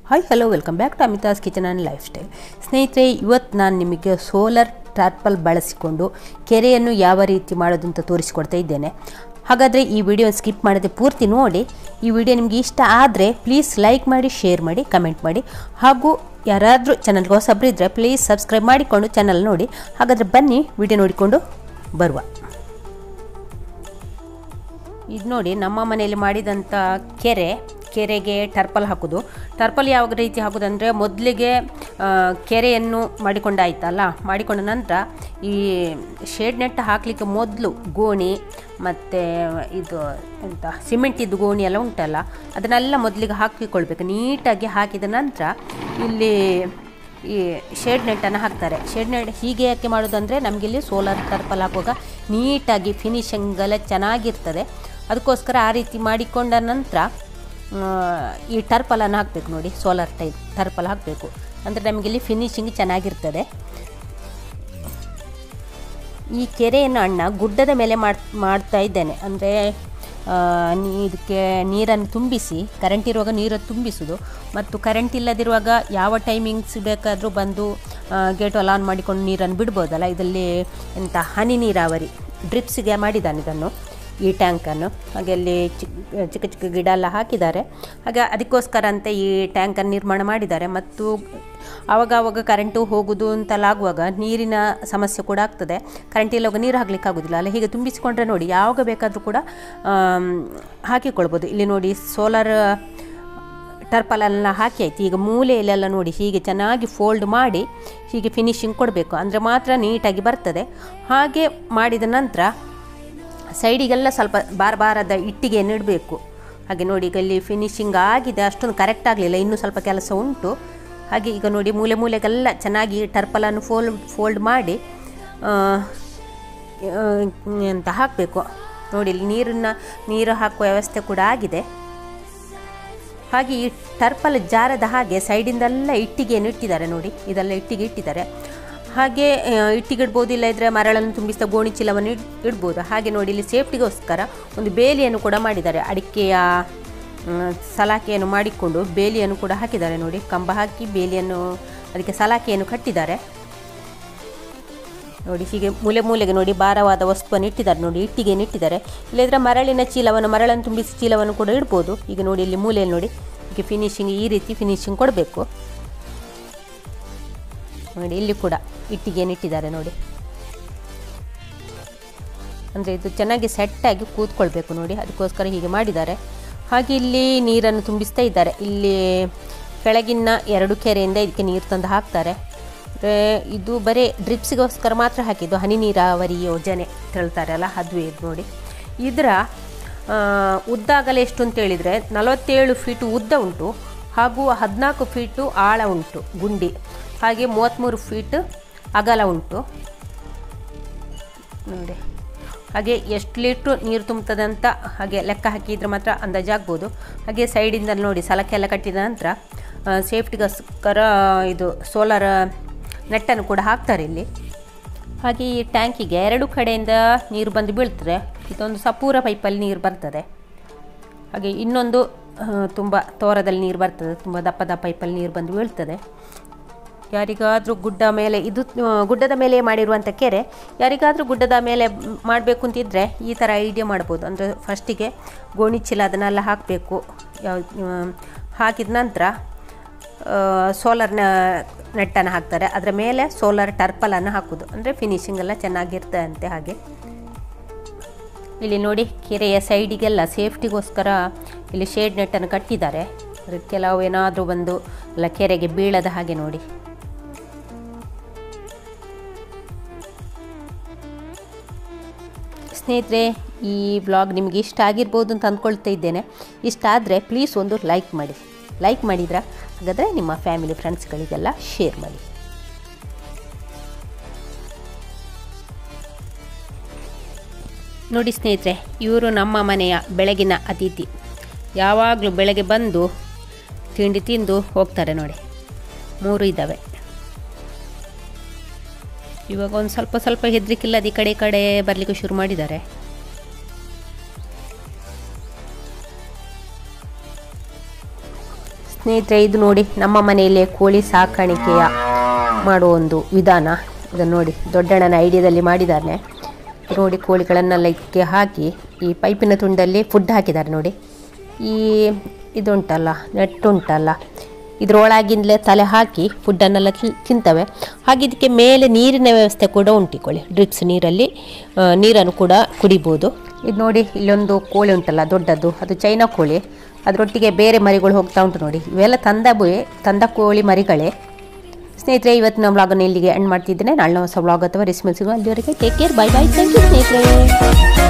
hi hello welcome back to Amitha's kitchen and lifestyle ಸ್ನೇಹಿತರೆ ಇವತ್ತು ನಾನು ನಿಮಗೆ ಸೋಲಾರ್ ಟಾರ್ಪಲ್ ಬಳಸಿಕೊಂಡು ಕೆರೆಯನ್ನು ಯಾವ ರೀತಿ ಮಾಡೋದು ಅಂತ ತೋರಿಸಿಕೊಡ್ತಾ ಇದ್ದೇನೆ ಹಾಗಾದರೆ ಈ ವಿಡಿಯೋ ಸ್ಕಿಪ್ ಮಾಡದೆ ಪೂರ್ತಿ ನೋಡಿ ಈ ವಿಡಿಯೋ ನಿಮಗೆ ಇಷ್ಟ ಆದರೆ ಪ್ಲೀಸ್ ಲೈಕ್ ಮಾಡಿ ಶೇರ್ ಮಾಡಿ ಕಮೆಂಟ್ ಮಾಡಿ ಹಾಗೂ ಯಾರಾದರೂ ಚಾನಲ್ಗೆ ಹೊಸಬ್ರು ಇದ್ದರೆ ಪ್ಲೀಸ್ ಸಬ್ಸ್ಕ್ರೈಬ್ ಮಾಡಿಕೊಂಡು ಚಾನಲ್ ನೋಡಿ ಹಾಗಾದರೆ ಬನ್ನಿ ವಿಡಿಯೋ ನೋಡಿಕೊಂಡು ಬರುವ ಇದು ನೋಡಿ ನಮ್ಮ ಮನೆಯಲ್ಲಿ ಮಾಡಿದಂಥ ಕೆರೆ ಕೆರೆಗೆ ಟರ್ಪಲ್ ಹಾಕೋದು ಟರ್ಪಲ್ ಯಾವ ರೀತಿ ಹಾಕೋದಂದರೆ ಮೊದಲಿಗೆ ಕೆರೆಯನ್ನು ಮಾಡಿಕೊಂಡಾಯ್ತಲ್ಲ ಮಾಡಿಕೊಂಡ ನಂತರ ಈ ಶೇಡ್ ನೆಟ್ ಹಾಕಲಿಕ್ಕೆ ಮೊದಲು ಗೋಣಿ ಮತ್ತು ಇದು ಎಂತ ಸಿಮೆಂಟಿದ್ದು ಗೋಣಿ ಎಲ್ಲ ಉಂಟಲ್ಲ ಅದನ್ನೆಲ್ಲ ಮೊದಲಿಗೆ ಹಾಕಿಕೊಳ್ಬೇಕು ನೀಟಾಗಿ ಹಾಕಿದ ನಂತರ ಇಲ್ಲಿ ಈ ಶೇಡ್ ನೆಟ್ಟನ್ನು ಹಾಕ್ತಾರೆ ಶೇಡ್ ನೆಟ್ ಹೀಗೆ ಯಾಕೆ ಮಾಡೋದಂದರೆ ನಮಗಿಲ್ಲಿ ಸೋಲಾರ್ ಟರ್ಪಲ್ ಹಾಕುವಾಗ ನೀಟಾಗಿ ಫಿನಿಶಿಂಗ್ ಎಲ್ಲ ಚೆನ್ನಾಗಿರ್ತದೆ ಅದಕ್ಕೋಸ್ಕರ ಆ ರೀತಿ ಮಾಡಿಕೊಂಡ ನಂತರ ಈ ಟರ್ಪಲನ್ನು ಹಾಕಬೇಕು ನೋಡಿ ಸೋಲಾರ್ ಟೈಪ್ ಟರ್ಪಲ್ ಹಾಕಬೇಕು ಅಂದರೆ ನಮಗಿಲ್ಲಿ ಫಿನಿಶಿಂಗ್ ಚೆನ್ನಾಗಿರ್ತದೆ ಈ ಕೆರೆಯನ್ನು ಅಣ್ಣ ಗುಡ್ಡದ ಮೇಲೆ ಮಾಡ್ ಮಾಡ್ತಾ ಇದ್ದೇನೆ ಅಂದರೆ ನೀ ಇದಕ್ಕೆ ನೀರನ್ನು ತುಂಬಿಸಿ ಕರೆಂಟ್ ಇರುವಾಗ ನೀರನ್ನು ತುಂಬಿಸೋದು ಮತ್ತು ಕರೆಂಟ್ ಇಲ್ಲದಿರುವಾಗ ಯಾವ ಟೈಮಿಂಗ್ಸ್ ಬೇಕಾದರೂ ಬಂದು ಗೇಟ್ ಆನ್ ಮಾಡಿಕೊಂಡು ನೀರನ್ನು ಬಿಡ್ಬೋದಲ್ಲ ಇದರಲ್ಲಿ ಎಂಥ ಹನಿ ನೀರಾವರಿ ಡ್ರಿಪ್ಸಿಗೆ ಮಾಡಿದ್ದಾನೆ ಇದನ್ನು ಈ ಟ್ಯಾಂಕನ್ನು ಹಾಗೆ ಅಲ್ಲಿ ಚಿಕ್ಕ ಚಿಕ್ಕ ಚಿಕ್ಕ ಗಿಡ ಎಲ್ಲ ಹಾಕಿದ್ದಾರೆ ಹಾಗೆ ಅದಕ್ಕೋಸ್ಕರ ಅಂತ ಈ ಟ್ಯಾಂಕನ್ನು ನಿರ್ಮಾಣ ಮಾಡಿದ್ದಾರೆ ಮತ್ತು ಆವಾಗ ಆವಾಗ ಕರೆಂಟು ಹೋಗೋದು ಅಂತೆಲ್ಲ ಆಗುವಾಗ ನೀರಿನ ಸಮಸ್ಯೆ ಕೂಡ ಆಗ್ತದೆ ಕರೆಂಟ್ ಇಲ್ಲವಾಗ ನೀರು ಹಾಕ್ಲಿಕ್ಕೆ ಆಗೋದಿಲ್ಲ ಅಲ್ಲ ಹೀಗೆ ತುಂಬಿಸಿಕೊಂಡ್ರೆ ನೋಡಿ ಯಾವಾಗ ಬೇಕಾದರೂ ಕೂಡ ಹಾಕಿಕೊಳ್ಬೋದು ಇಲ್ಲಿ ನೋಡಿ ಸೋಲಾರ್ ಟರ್ಪಲೆಲ್ಲ ಹಾಕಿ ಆಯ್ತು ಈಗ ಮೂಲೆಯಲ್ಲೆಲ್ಲ ನೋಡಿ ಹೀಗೆ ಚೆನ್ನಾಗಿ ಫೋಲ್ಡ್ ಮಾಡಿ ಹೀಗೆ ಫಿನಿಶಿಂಗ್ ಕೊಡಬೇಕು ಅಂದರೆ ಮಾತ್ರ ನೀಟಾಗಿ ಬರ್ತದೆ ಹಾಗೆ ಮಾಡಿದ ನಂತರ ಸೈಡಿಗೆಲ್ಲ ಸ್ವಲ್ಪ ಬಾರ ಬಾರದ ಇಟ್ಟಿಗೆಯನ್ನು ಇಡಬೇಕು ಹಾಗೆ ನೋಡಿ ಈಗ ಇಲ್ಲಿ ಫಿನಿಶಿಂಗ್ ಆಗಿದೆ ಅಷ್ಟೊಂದು ಕರೆಕ್ಟ್ ಆಗಲಿಲ್ಲ ಇನ್ನೂ ಸ್ವಲ್ಪ ಕೆಲಸ ಉಂಟು ಹಾಗೆ ಈಗ ನೋಡಿ ಮೂಲೆ ಮೂಲೆಗೆಲ್ಲ ಚೆನ್ನಾಗಿ ಟರ್ಪಲನ್ನು ಫೋಲ್ಡ್ ಫೋಲ್ಡ್ ಮಾಡಿ ಅಂತ ಹಾಕಬೇಕು ನೋಡಿ ಇಲ್ಲಿ ನೀರನ್ನು ನೀರು ಹಾಕುವ ವ್ಯವಸ್ಥೆ ಕೂಡ ಆಗಿದೆ ಹಾಗೆ ಈ ಟರ್ಪಲ್ ಜಾರದ ಹಾಗೆ ಸೈಡಿಂದೆಲ್ಲ ಇಟ್ಟಿಗೆಯನ್ನು ಇಟ್ಟಿದ್ದಾರೆ ನೋಡಿ ಇದೆಲ್ಲ ಇಟ್ಟಿಗೆ ಇಟ್ಟಿದ್ದಾರೆ ಹಾಗೆ ಇಟ್ಟಿಗೆ ಇಡ್ಬೋದು ಇಲ್ಲ ಇದ್ದರೆ ಮರಳನ್ನು ತುಂಬಿಸಿದ ಗೋಣಿ ಚೀಲವನ್ನು ಇಡ್ ಇಡ್ಬೋದು ಹಾಗೆ ನೋಡಿ ಇಲ್ಲಿ ಸೇಫ್ಟಿಗೋಸ್ಕರ ಒಂದು ಬೇಲಿಯನ್ನು ಕೂಡ ಮಾಡಿದ್ದಾರೆ ಅಡಿಕೆಯ ಸಲಾಕೆಯನ್ನು ಮಾಡಿಕೊಂಡು ಬೇಲಿಯನ್ನು ಕೂಡ ಹಾಕಿದ್ದಾರೆ ನೋಡಿ ಕಂಬ ಹಾಕಿ ಬೇಲಿಯನ್ನು ಅದಕ್ಕೆ ಸಲಾಕೆಯನ್ನು ಕಟ್ಟಿದ್ದಾರೆ ನೋಡಿ ಹೀಗೆ ಮೂಲೆ ಮೂಲೆಗೆ ನೋಡಿ ಭಾರವಾದ ವಸ್ತುವನ್ನು ಇಟ್ಟಿದ್ದಾರೆ ನೋಡಿ ಇಟ್ಟಿಗೆಯನ್ನು ಇಟ್ಟಿದ್ದಾರೆ ಇಲ್ಲದ್ರೆ ಮರಳಿನ ಚೀಲವನ್ನು ಮರಳನ್ನು ತುಂಬಿಸಿ ಚೀಲವನ್ನು ಕೂಡ ಇಡ್ಬೋದು ಈಗ ನೋಡಿ ಇಲ್ಲಿ ಮೂಲೆಯಲ್ಲಿ ನೋಡಿ ಹೀಗೆ ಫಿನಿಶಿಂಗ್ ಈ ರೀತಿ ಫಿನಿಶಿಂಗ್ ಕೊಡಬೇಕು ನೋಡಿ ಇಲ್ಲಿ ಕೂಡ ಇಟ್ಟಿಗೆಯನ್ನು ಇಟ್ಟಿದ್ದಾರೆ ನೋಡಿ ಅಂದರೆ ಇದು ಚೆನ್ನಾಗಿ ಸೆಟ್ಟಾಗಿ ಕೂತ್ಕೊಳ್ಬೇಕು ನೋಡಿ ಅದಕ್ಕೋಸ್ಕರ ಹೀಗೆ ಮಾಡಿದ್ದಾರೆ ಹಾಗೆ ಇಲ್ಲಿ ನೀರನ್ನು ತುಂಬಿಸ್ತಾ ಇದ್ದಾರೆ ಇಲ್ಲಿ ಕೆಳಗಿನ ಎರಡು ಕೆರೆಯಿಂದ ಇದಕ್ಕೆ ನೀರು ತಂದು ಹಾಕ್ತಾರೆ ಇದು ಬರೀ ಡ್ರಿಪ್ಸಿಗೋಸ್ಕರ ಮಾತ್ರ ಹಾಕಿದ್ದು ಹನಿ ನೀರಾವರಿ ಯೋಜನೆ ಹೇಳ್ತಾರಲ್ಲ ಅದುವೇ ಇದು ನೋಡಿ ಇದರ ಉದ್ದಾಗಲ ಎಷ್ಟು ಅಂತ ಹೇಳಿದರೆ ನಲವತ್ತೇಳು ಫೀಟು ಉದ್ದ ಉಂಟು ಹಾಗೂ ಹದಿನಾಲ್ಕು ಫೀಟು ಆಳ ಉಂಟು ಗುಂಡಿ ಹಾಗೆ ಮೂವತ್ತ್ಮೂರು ಫೀಟ್ ಅಗಲ ಉಂಟು ನೋಡಿ ಹಾಗೆ ಎಷ್ಟು ಲೀಟ್ರು ನೀರು ತುಂಬುತ್ತದೆ ಅಂತ ಹಾಗೆ ಲೆಕ್ಕ ಹಾಕಿದರೆ ಮಾತ್ರ ಅಂದಾಜಾಗ್ಬೋದು ಹಾಗೆ ಸೈಡಿಂದ ನೋಡಿ ಸಲಕೆ ಎಲ್ಲ ಕಟ್ಟಿದ ನಂತರ ಸೇಫ್ಟಿಗೋಸ್ಕರ ಇದು ಸೋಲಾರ್ ನೆಟ್ಟನ್ನು ಕೂಡ ಹಾಕ್ತಾರೆ ಇಲ್ಲಿ ಹಾಗೆ ಈ ಟ್ಯಾಂಕಿಗೆ ಎರಡು ಕಡೆಯಿಂದ ನೀರು ಬಂದು ಬೀಳ್ತದೆ ಇದೊಂದು ಸಪೂರ ಪೈಪಲ್ಲಿ ನೀರು ಬರ್ತದೆ ಹಾಗೆ ಇನ್ನೊಂದು ತುಂಬ ತೋರದಲ್ಲಿ ನೀರು ಬರ್ತದೆ ತುಂಬ ದಪ್ಪ ದಪ್ಪ ಪೈಪಲ್ಲಿ ನೀರು ಬಂದು ಬೀಳ್ತದೆ ಯಾರಿಗಾದರೂ ಗುಡ್ಡ ಮೇಲೆ ಇದು ಗುಡ್ಡದ ಮೇಲೆ ಮಾಡಿರುವಂಥ ಕೆರೆ ಯಾರಿಗಾದರೂ ಗುಡ್ಡದ ಮೇಲೆ ಮಾಡಬೇಕು ಅಂತಿದ್ದರೆ ಈ ಥರ ಐಡಿಯಾ ಮಾಡ್ಬೋದು ಅಂದರೆ ಫಸ್ಟಿಗೆ ಗೋಣಿ ಚೀಲ ಅದನ್ನೆಲ್ಲ ಹಾಕಬೇಕು ಯಾವ ಹಾಕಿದ ನಂತರ ಸೋಲಾರ್ನ ನೆಟ್ಟನ್ನು ಹಾಕ್ತಾರೆ ಅದರ ಮೇಲೆ ಸೋಲಾರ್ ಟರ್ಪಲನ್ನು ಹಾಕೋದು ಅಂದರೆ ಫಿನಿಶಿಂಗ್ ಎಲ್ಲ ಚೆನ್ನಾಗಿರ್ತದೆ ಅಂತೆ ಹಾಗೆ ಇಲ್ಲಿ ನೋಡಿ ಕೆರೆಯ ಸೈಡಿಗೆಲ್ಲ ಸೇಫ್ಟಿಗೋಸ್ಕರ ಇಲ್ಲಿ ಶೇಡ್ ನೆಟ್ಟನ್ನು ಕಟ್ಟಿದ್ದಾರೆ ಕೆಲವು ಏನಾದರೂ ಬಂದು ಎಲ್ಲ ಕೆರೆಗೆ ಬೀಳದ ಹಾಗೆ ನೋಡಿ ಸ್ನೇಹಿತರೆ ಈ ವ್ಲಾಗ್ ನಿಮಗೆ ಇಷ್ಟ ಆಗಿರ್ಬೋದು ಅಂತ ಅಂದ್ಕೊಳ್ತಾ ಇದ್ದೇನೆ ಇಷ್ಟ ಆದರೆ ಪ್ಲೀಸ್ ಒಂದು ಲೈಕ್ ಮಾಡಿ ಲೈಕ್ ಮಾಡಿದ್ರೆ ಹಾಗಾದರೆ ನಿಮ್ಮ ಫ್ಯಾಮಿಲಿ ಫ್ರೆಂಡ್ಸ್ಗಳಿಗೆಲ್ಲ ಶೇರ್ ಮಾಡಿ ನೋಡಿ ಸ್ನೇಹಿತರೆ ಇವರು ನಮ್ಮ ಮನೆಯ ಬೆಳಗಿನ ಅತಿಥಿ ಯಾವಾಗಲೂ ಬೆಳಗ್ಗೆ ಬಂದು ತಿಂಡಿ ತಿಂದು ಹೋಗ್ತಾರೆ ನೋಡಿ ಮೂರು ಇದ್ದಾವೆ ಇವಾಗ ಒಂದು ಸ್ವಲ್ಪ ಸ್ವಲ್ಪ ಹೆದರಿಕಿಲ್ಲದ ಈ ಕಡೆ ಈ ಕಡೆ ಬರಲಿಕ್ಕೆ ಶುರು ಮಾಡಿದ್ದಾರೆ ಸ್ನೇಹಿತರೆ ಇದು ನೋಡಿ ನಮ್ಮ ಮನೆಯಲ್ಲೇ ಕೋಳಿ ಸಾಕಾಣಿಕೆಯ ಮಾಡುವ ಒಂದು ವಿಧಾನ ಇದನ್ನು ನೋಡಿ ದೊಡ್ಡಣ್ಣನ ಐಡಿಯಾದಲ್ಲಿ ಮಾಡಿದ್ದಾನೆ ನೋಡಿ ಕೋಳಿಗಳನ್ನೆಲ್ಲ ಇದಕ್ಕೆ ಹಾಕಿ ಈ ಪೈಪಿನ ತುಂಡಲ್ಲಿ ಫುಡ್ ಹಾಕಿದ್ದಾರೆ ನೋಡಿ ಈ ಇದುಂಟಲ್ಲ ನೆಟ್ ಉಂಟಲ್ಲ ಇದರೊಳಗಿಂದಲೇ ತಲೆ ಹಾಕಿ ಫುಡ್ಡನ್ನೆಲ್ಲ ತಿ- ತಿಂತವೆ ಹಾಗೆ ಇದಕ್ಕೆ ಮೇಲೆ ನೀರಿನ ವ್ಯವಸ್ಥೆ ಕೂಡ ಉಂಟಿಕೊಳ್ಳಿ ಡ್ರಿಪ್ಸ್ ನೀರಲ್ಲಿ ಆ, ನೀರನ್ನು ಕೂಡ ಕುಡಿಬೋದು ಇದು ನೋಡಿ ಇಲ್ಲೊಂದು ಕೋಳಿ ಉಂಟಲ್ಲ ದೊಡ್ಡದು ಅದು ಚೈನಾ ಕೋಳಿ ಅದರೊಟ್ಟಿಗೆ ಬೇರೆ ಮರಿಗಳು ಹೋಗ್ತಾ ಉಂಟು ನೋಡಿ ಇವೆಲ್ಲ ತಂದ ಬುಯ್ ತಂದ ಕೋಳಿ ಮರಿಗಳೇ ಸ್ನೇಹಿತರೆ ಇವತ್ತಿನ ವ್ಲಾಗನ್ನು ಇಲ್ಲಿಗೆ ಎಂಡ್ ಮಾಡ್ತಿದ್ದೇನೆ ನಾಳೆ ಹೊಸ ವ್ಲಾಗ್ ಅಥವಾ ರೆಸಿಪಿ ಸಿಗುವ ಅಲ್ಲಿವರೆಗೆ take care bye bye thank you ಸ್ನೇಹಿತರೆ